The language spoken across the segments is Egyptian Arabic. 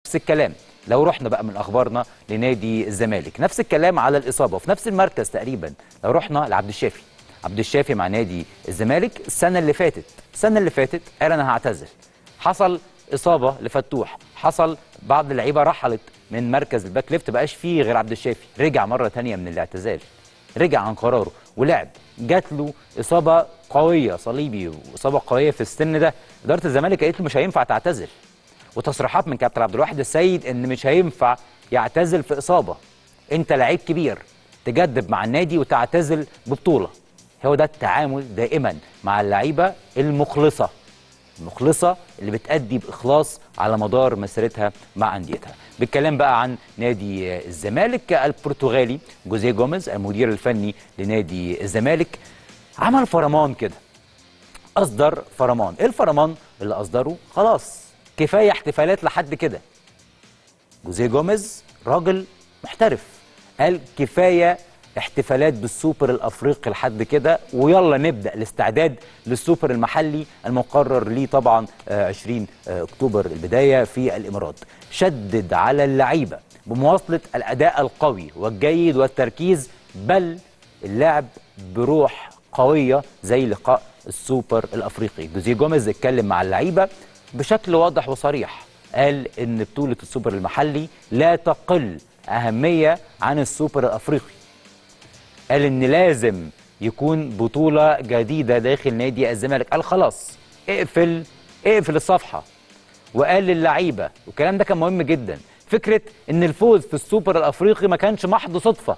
نفس الكلام لو رحنا بقى من اخبارنا لنادي الزمالك نفس الكلام على الاصابه وفي نفس المركز تقريبا لو رحنا لعبد الشافي عبد الشافي مع نادي الزمالك السنه اللي فاتت السنه اللي فاتت قال انا هعتزل حصل اصابه لفتوح حصل بعض اللعيبه رحلت من مركز الباك ليفت بقاش فيه غير عبد الشافي رجع مره تانية من الاعتزال رجع عن قراره ولعب جات له اصابه قويه صليبي واصابه قويه في السن ده اداره الزمالك قالت له مش هينفع تعتزل وتصريحات من كابتن عبد الواحد السيد ان مش هينفع يعتزل في اصابه انت لعيب كبير تجدد مع النادي وتعتزل ببطوله هو ده التعامل دائما مع اللعيبه المخلصه المخلصه اللي بتأدي باخلاص على مدار مسيرتها مع انديتها بالكلام بقى عن نادي الزمالك البرتغالي جوزيه جوميز المدير الفني لنادي الزمالك عمل فرمان كده اصدر فرمان ايه الفرمان اللي اصدره خلاص كفايه احتفالات لحد كده جوزيه جوميز راجل محترف قال كفايه احتفالات بالسوبر الافريقي لحد كده ويلا نبدا الاستعداد للسوبر المحلي المقرر ليه طبعا آه، 20 آه، اكتوبر البدايه في الامارات شدد على اللعيبه بمواصله الاداء القوي والجيد والتركيز بل اللعب بروح قويه زي لقاء السوبر الافريقي جوزيه جوميز اتكلم مع اللعيبه بشكل واضح وصريح قال ان بطوله السوبر المحلي لا تقل اهميه عن السوبر الافريقي قال ان لازم يكون بطوله جديده داخل نادي الزمالك قال خلاص اقفل اقفل الصفحه وقال للعيبه والكلام ده كان مهم جدا فكره ان الفوز في السوبر الافريقي ما كانش محض صدفه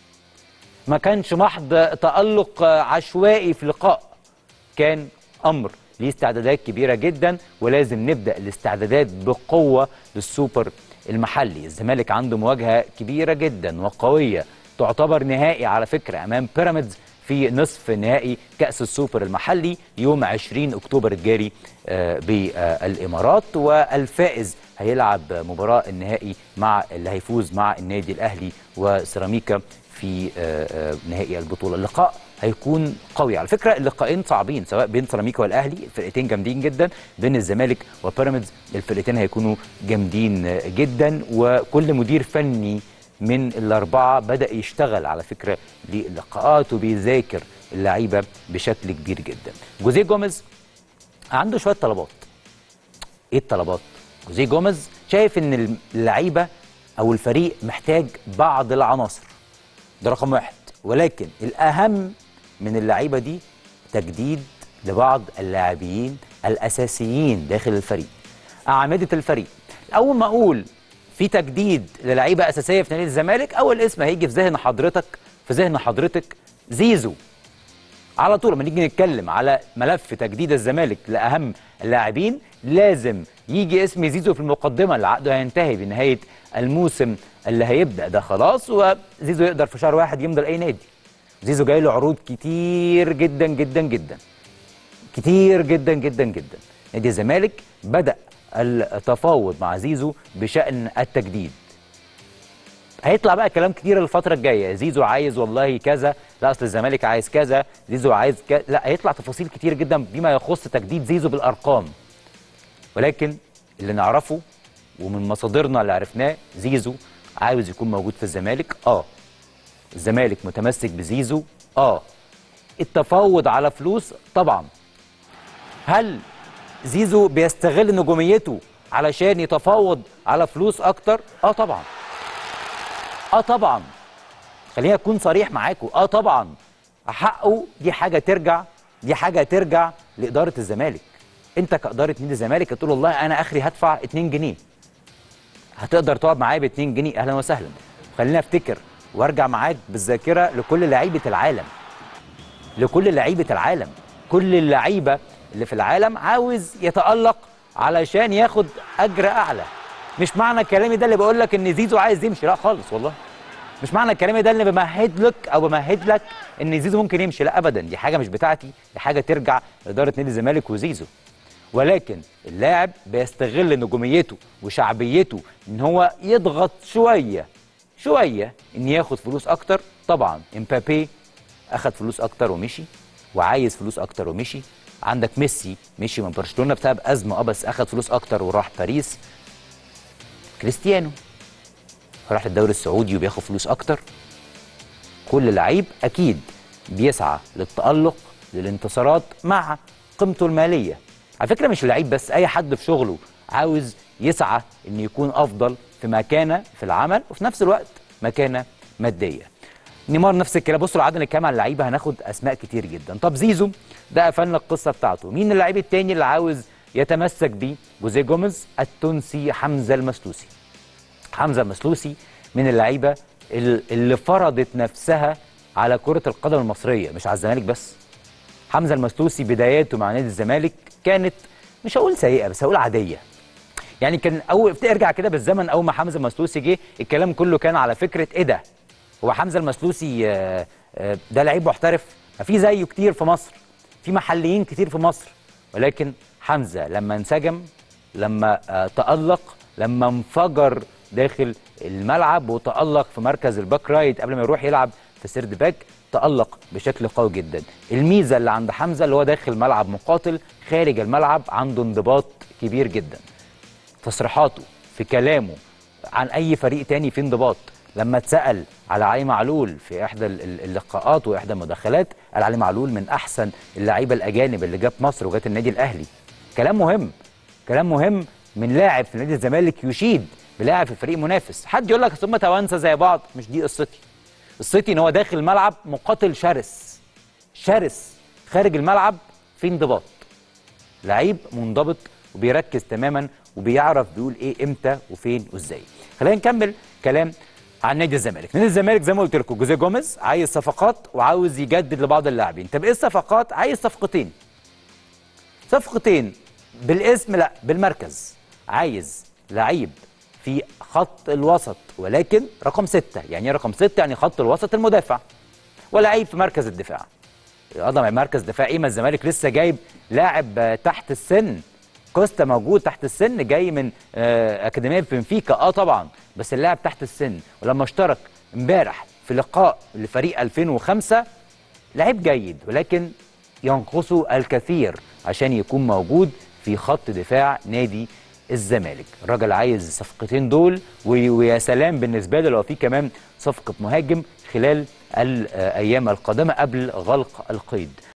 ما كانش محض تألق عشوائي في لقاء كان أمر ليه استعدادات كبيرة جدا ولازم نبدأ الاستعدادات بقوة للسوبر المحلي الزمالك عنده مواجهة كبيرة جدا وقوية تعتبر نهائي على فكرة أمام بيراميدز في نصف نهائي كأس السوبر المحلي يوم 20 أكتوبر الجاري آه، بالإمارات والفائز هيلعب مباراة النهائي مع اللي هيفوز مع النادي الأهلي وسيراميكا في آه، آه، نهائي البطولة اللقاء هيكون قوي على فكرة اللقاءين صعبين سواء بين سيراميكا والأهلي الفرقتين جامدين جدا بين الزمالك وبيراميدز الفرقتين هيكونوا جامدين آه، جدا وكل مدير فني من الأربعة بدأ يشتغل على فكرة للقاءات وبيذاكر اللعيبة بشكل كبير جدا جوزيه جوميز عنده شوية طلبات ايه الطلبات جوزيه جوميز شايف ان اللعيبة او الفريق محتاج بعض العناصر ده رقم واحد ولكن الأهم من اللعيبة دي تجديد لبعض اللاعبين الأساسيين داخل الفريق أعمدة الفريق أول ما أقول في تجديد للعيبة أساسية في نادي الزمالك أول اسم هيجي في ذهن حضرتك في ذهن حضرتك زيزو على طول لما نيجي نتكلم على ملف تجديد الزمالك لاهم اللاعبين لازم يجي اسم زيزو في المقدمه اللي عقده هينتهي بنهايه الموسم اللي هيبدا ده خلاص وزيزو يقدر في شهر واحد يمضي لاي نادي زيزو جاي له عروض كتير جدا جدا جدا كتير جدا جدا جدا نادي الزمالك بدا التفاوض مع زيزو بشان التجديد هيطلع بقى كلام كتير الفترة الجاية زيزو عايز والله كذا لا أصل الزمالك عايز كذا زيزو عايز كذا لا هيطلع تفاصيل كتير جدا بما يخص تجديد زيزو بالأرقام ولكن اللي نعرفه ومن مصادرنا اللي عرفناه زيزو عاوز يكون موجود في الزمالك اه الزمالك متمسك بزيزو اه التفاوض على فلوس طبعا هل زيزو بيستغل نجوميته علشان يتفاوض على فلوس اكتر اه طبعا اه طبعا خليني اكون صريح معاكم اه طبعا حقه دي حاجه ترجع دي حاجه ترجع لاداره الزمالك انت كاداره نادي الزمالك تقول والله انا اخري هدفع 2 جنيه هتقدر تقعد معايا ب 2 جنيه اهلا وسهلا خلينا افتكر وارجع معاك بالذاكره لكل لعيبه العالم لكل لعيبه العالم كل اللعيبه اللي في العالم عاوز يتالق علشان ياخد اجر اعلى مش معنى كلامي ده اللي بقول لك ان زيزو عايز يمشي لا خالص والله مش معنى كلامي ده اللي بمهد لك او بمهد لك ان زيزو ممكن يمشي لا ابدا دي حاجه مش بتاعتي دي حاجه ترجع لاداره نادي الزمالك وزيزو ولكن اللاعب بيستغل نجوميته وشعبيته ان هو يضغط شويه شويه ان ياخد فلوس اكتر طبعا امبابي اخد فلوس اكتر ومشي وعايز فلوس اكتر ومشي عندك ميسي مشي من برشلونه بسبب ازمه اه بس اخد فلوس اكتر وراح باريس كريستيانو راح للدوري السعودي وبياخد فلوس اكتر كل لعيب اكيد بيسعى للتالق للانتصارات مع قيمته الماليه على فكره مش اللعيب بس اي حد في شغله عاوز يسعى ان يكون افضل في مكانه في العمل وفي نفس الوقت مكانه ماديه نيمار نفس الكلام بصوا لو قعدنا نتكلم عن اللعيبه هناخد اسماء كتير جدا طب زيزو ده قفلنا القصه بتاعته مين اللعيب التاني اللي عاوز يتمسك بيه جوزيه جوميز التونسي حمزه المسلوسي حمزه المسلوسي من اللعيبه ال- اللي فرضت نفسها على كره القدم المصريه مش على الزمالك بس حمزه المسلوسي بداياته مع نادي الزمالك كانت مش هقول سيئه بس هقول عاديه يعني كان اول ارجع كده بالزمن اول ما حمزه المسلوسي جه الكلام كله كان على فكره ايه ده هو حمزه المسلوسي آه، آه، ده لعيب محترف ما في زيه كتير في مصر في محليين كتير في مصر ولكن حمزه لما انسجم لما آه، تالق لما انفجر داخل الملعب وتالق في مركز الباك رايت قبل ما يروح يلعب في سيرد باك تالق بشكل قوي جدا الميزه اللي عند حمزه اللي هو داخل الملعب مقاتل خارج الملعب عنده انضباط كبير جدا تصريحاته في كلامه عن اي فريق تاني في انضباط لما اتسال على علي معلول في احدى ال- ال- اللقاءات واحدى المداخلات قال علي معلول من احسن اللعيبه الاجانب اللي جت مصر وجت النادي الاهلي كلام مهم كلام مهم من لاعب في نادي الزمالك يشيد بلاعب في فريق منافس حد يقول لك أصل هم توانسه زي بعض مش دي قصتي قصتي ان هو داخل الملعب مقاتل شرس شرس خارج الملعب في انضباط لعيب منضبط وبيركز تماما وبيعرف بيقول ايه امتى وفين وازاي خلينا نكمل كلام عن نادي الزمالك نادي الزمالك زي ما قلت لكم جوزيه جوميز عايز صفقات وعاوز يجدد لبعض اللاعبين طب ايه الصفقات عايز صفقتين صفقتين بالاسم لا بالمركز عايز لعيب في خط الوسط ولكن رقم ستة يعني ايه رقم ستة يعني خط الوسط المدافع ولعيب في مركز الدفاع اضم مركز دفاع ايه ما الزمالك لسه جايب لاعب آه، تحت السن كوستا موجود تحت السن جاي من آه، اكاديميه بنفيكا اه طبعا بس اللاعب تحت السن ولما اشترك امبارح في لقاء لفريق 2005 لعيب جيد ولكن ينقصه الكثير عشان يكون موجود في خط دفاع نادي الزمالك الراجل عايز الصفقتين دول و- ويا سلام بالنسبه له لو في كمان صفقه مهاجم خلال الايام القادمه قبل غلق القيد